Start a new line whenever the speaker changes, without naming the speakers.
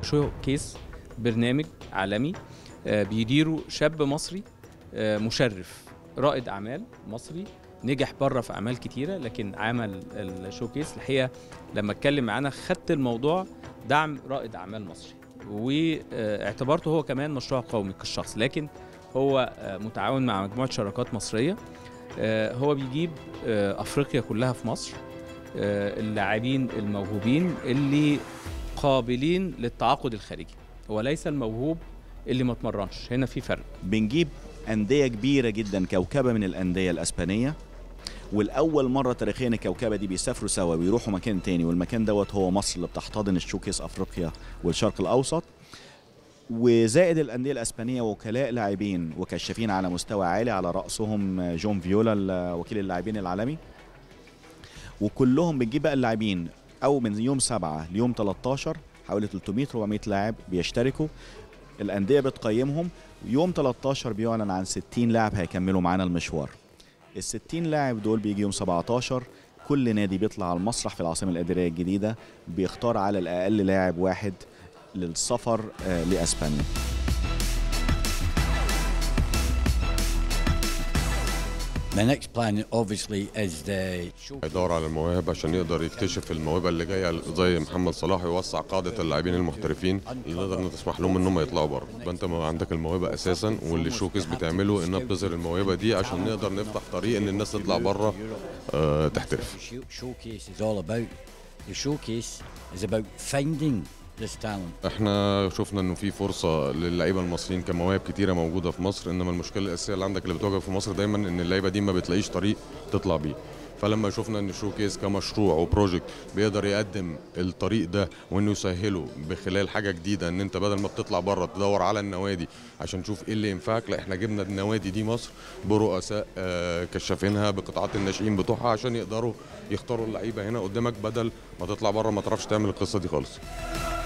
شو كيس برنامج عالمي آه، بيديره شاب مصري آه، مشرف رائد اعمال مصري نجح بره في اعمال كتيره لكن عمل الشوكيس الحقيقه لما اتكلم معانا خدت الموضوع دعم رائد اعمال مصري واعتبرته هو كمان مشروع قومي كالشخص لكن هو آه، متعاون مع مجموعه شراكات مصريه آه، هو بيجيب آه، افريقيا كلها في مصر آه، اللاعبين الموهوبين اللي قابلين للتعاقد الخارجي هو ليس الموهوب اللي ما اتمرنش هنا في فرق
بنجيب أندية كبيرة جدا كوكبة من الأندية الأسبانية والأول مرة تاريخيا الكوكبة دي بيسافروا سوا ويروحوا مكان تاني والمكان دوت هو مصر اللي بتحتضن الشوكيس أفريقيا والشرق الأوسط وزائد الأندية الأسبانية وكلاء لاعبين وكشافين على مستوى عالي على رأسهم جون فيولا ال- وكيل اللاعبين العالمي وكلهم بنجيب بقى اللاعبين أو من يوم 7 ليوم 13 حوالي 300 400 لاعب بيشتركوا الأندية بتقيمهم يوم 13 بيعلن عن 60 لاعب هيكملوا معانا المشوار ال 60 لاعب دول بيجي يوم 17 كل نادي بيطلع على المسرح في العاصمة الإدارية الجديدة بيختار على الأقل لاعب واحد للسفر آه، لأسبانيا
The next plan obviously is the show.
هيدور على المواهب عشان يقدر يكتشف الموهبه اللي جايه زي محمد صلاح يوسع قاعده اللاعبين المحترفين اللي نقدر نسمح لهم انهم يطلعوا بره يبقى انت ما عندك الموهبه اساسا واللي الشوكيس بتعمله انها بتظهر الموهبه دي عشان نقدر نفتح طريق ان الناس تطلع بره آه، تحترف
The show- showcase is all about. The showcase is about finding this talent.
احنا شفنا انه في فرصه للعيبه المصريين كمواهب كتيره موجوده في مصر انما المشكله الاساسيه اللي عندك اللي بتواجه في مصر دايما ان اللعيبه دي ما بتلاقيش طريق تطلع بيه فلما شفنا ان الشوكيس كمشروع وبروجكت بيقدر يقدم الطريق ده وانه يسهله بخلال حاجه جديده ان انت بدل ما بتطلع بره تدور على النوادي عشان تشوف ايه اللي ينفعك لا احنا جبنا النوادي دي مصر برؤساء آه، كشافينها بقطاعات الناشئين بتوعها عشان يقدروا يختاروا اللعيبه هنا قدامك بدل ما تطلع بره ما تعرفش تعمل القصه دي خالص